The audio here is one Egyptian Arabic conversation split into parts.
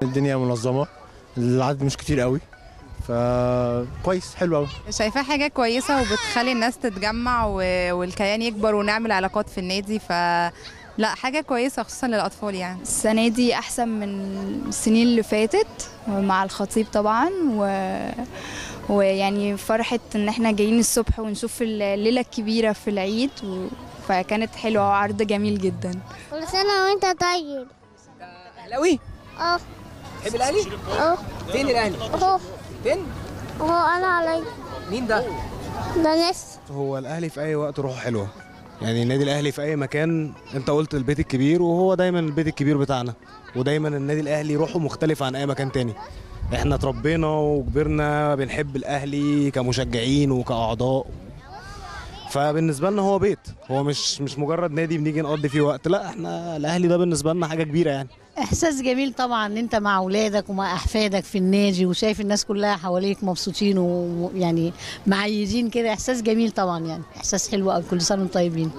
والدنيا منظمه العدد مش كتير قوي فكويس حلو قوي شايفاها حاجة كويسة وبتخلي الناس تتجمع و- والكيان يكبر ونعمل علاقات في النادي ف لا حاجة كويسة خصوصا للأطفال يعني السنة دي أحسن من السنين اللي فاتت مع الخطيب طبعا و... ويعني فرحة إن احنا جايين الصبح ونشوف الليلة الكبيرة في العيد و... فكانت حلوة وعرض جميل جدا كل سنة وانت طيب اهلاوي اه تحب الاهلي اه فين الاهلي اهو فين اهو انا علي مين ده ده ناس هو الاهلي في اي وقت روحه حلوه يعني النادي الاهلي في اي مكان انت قلت البيت الكبير وهو دايما البيت الكبير بتاعنا ودايما النادي الاهلي روحه مختلفه عن اي مكان تاني احنا اتربينا وكبرنا بنحب الاهلي كمشجعين وكاعضاء فبالنسبه لنا هو بيت هو مش مش مجرد نادي بنيجي نقضي فيه وقت لا احنا الاهلي ده بالنسبه لنا حاجه كبيره يعني احساس جميل طبعا ان انت مع اولادك ومع احفادك في النادي وشايف الناس كلها حواليك مبسوطين ويعني معيدين كده احساس جميل طبعا يعني احساس حلو قوي كل سنه وانتم طيبين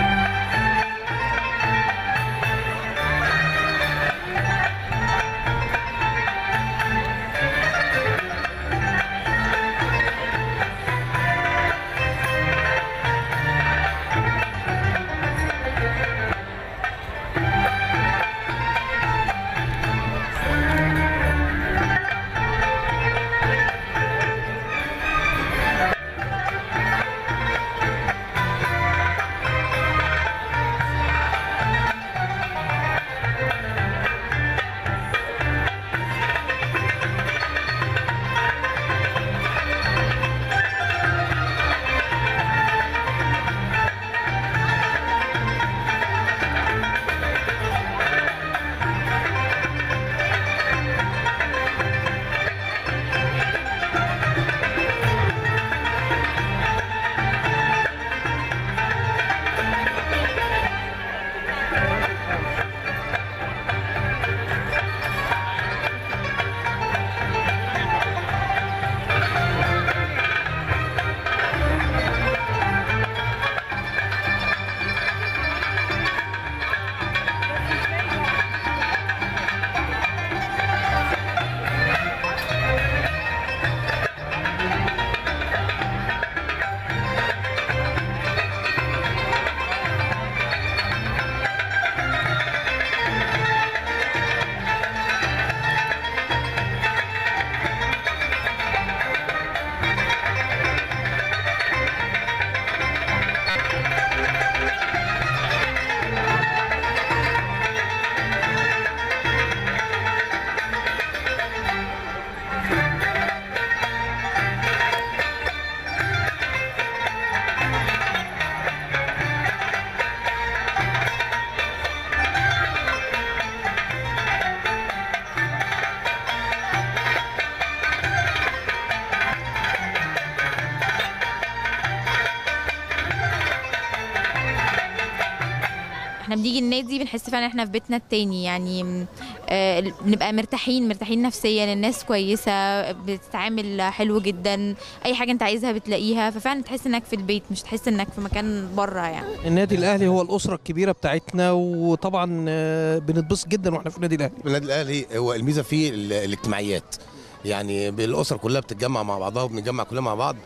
احنا بنيجي النادي بنحس فعلا احنا في بيتنا التاني يعني م- آه، بنبقى مرتاحين مرتاحين نفسيا الناس كويسة بتتعامل حلو جدا اي حاجة انت عايزها بتلاقيها ففعلا تحس انك في البيت مش تحس انك في مكان بره يعني النادي الاهلي هو الاسره الكبيره بتاعتنا وطبعا آه، بنتبسط جدا واحنا في النادي الاهلي النادي الاهلي هو الميزه فيه ال- الاجتماعيات يعني الاسر كلها بتتجمع مع بعضها وبنتجمع كلنا مع بعض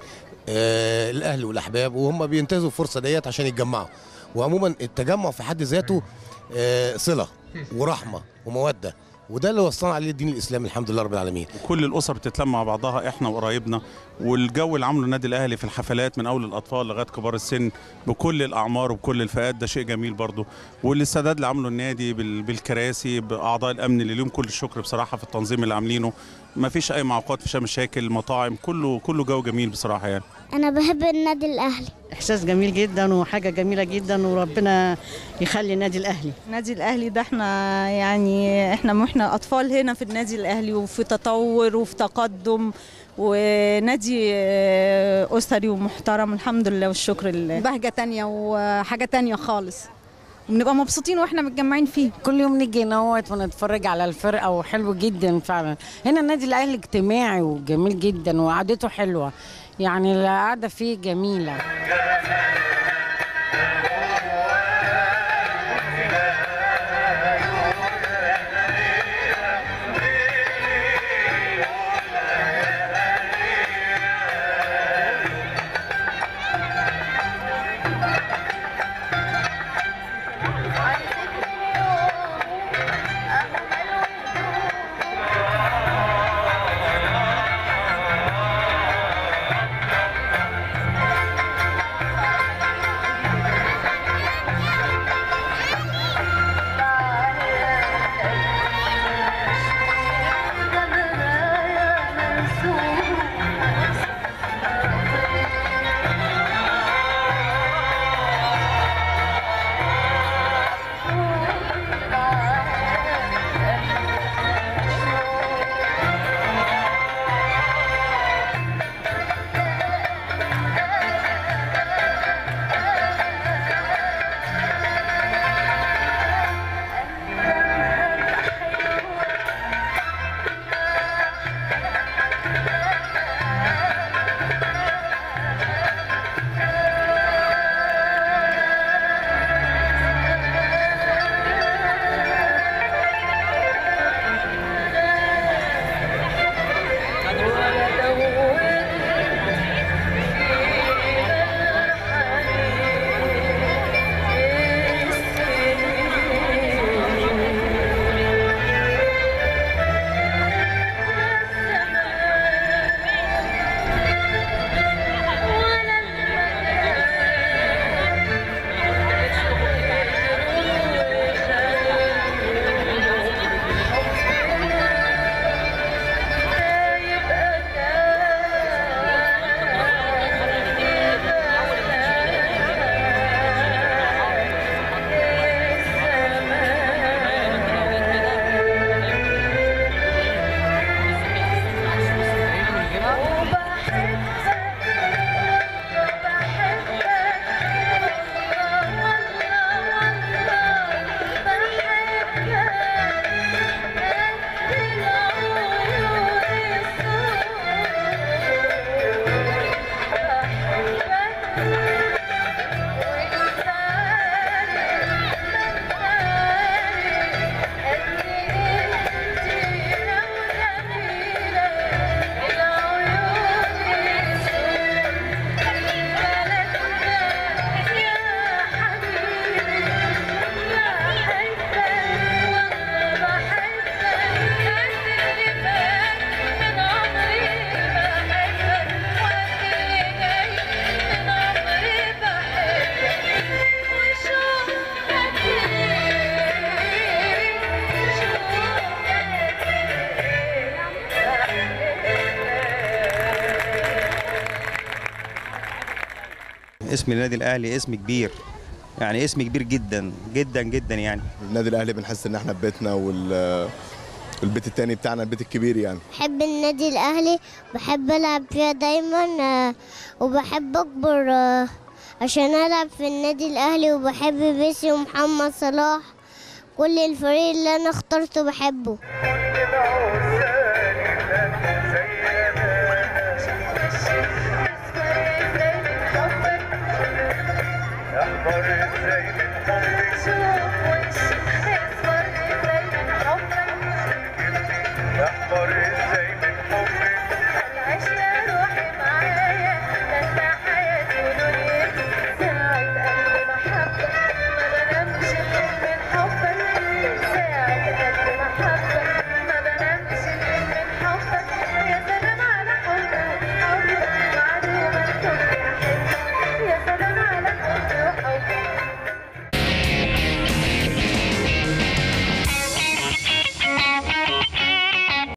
آه الاهل والاحباب وهم بينتهزوا الفرصه ديت عشان يتجمعوا وعموما التجمع في حد ذاته آه صله ورحمه وموده وده اللي وصلنا عليه الدين الاسلامي الحمد لله رب العالمين كل الاسر بتتلم مع بعضها احنا وقرايبنا والجو اللي عامله النادي الاهلي في الحفلات من اول الاطفال لغايه كبار السن بكل الاعمار وبكل الفئات ده شيء جميل برضه والاستعداد اللي عامله النادي بال- بالكراسي باعضاء الامن اللي ليهم كل الشكر بصراحه في التنظيم اللي عاملينه ما فيش اي معوقات فيش مشاكل مطاعم كله كله جو جميل بصراحه يعني انا بحب النادي الاهلي احساس جميل جدا وحاجه جميله جدا وربنا يخلي النادي الاهلي النادي الاهلي ده احنا يعني احنا احنا اطفال هنا في النادي الاهلي وفي تطور وفي تقدم ونادي آه، اسري ومحترم الحمد لله والشكر لله بهجة تانية وحاجة تانية خالص بنبقى مبسوطين واحنا متجمعين فيه كل يوم نيجي نوت ونتفرج على الفرقه وحلو جدا فعلا هنا النادي الاهلي اجتماعي وجميل جدا وقعدته حلوه يعني القعده فيه جميله اسم النادي الاهلي اسم كبير يعني اسم كبير جدا جدا جدا يعني النادي الاهلي بنحس ان احنا في بيتنا وال البيت التاني بتاعنا البيت الكبير يعني بحب النادي الأهلي بحب ألعب فيها دايما آه، وبحب أكبر آه، عشان ألعب في النادي الأهلي وبحب ميسي ومحمد صلاح كل الفريق اللي أنا اخترته بحبه احضر ازاي من حب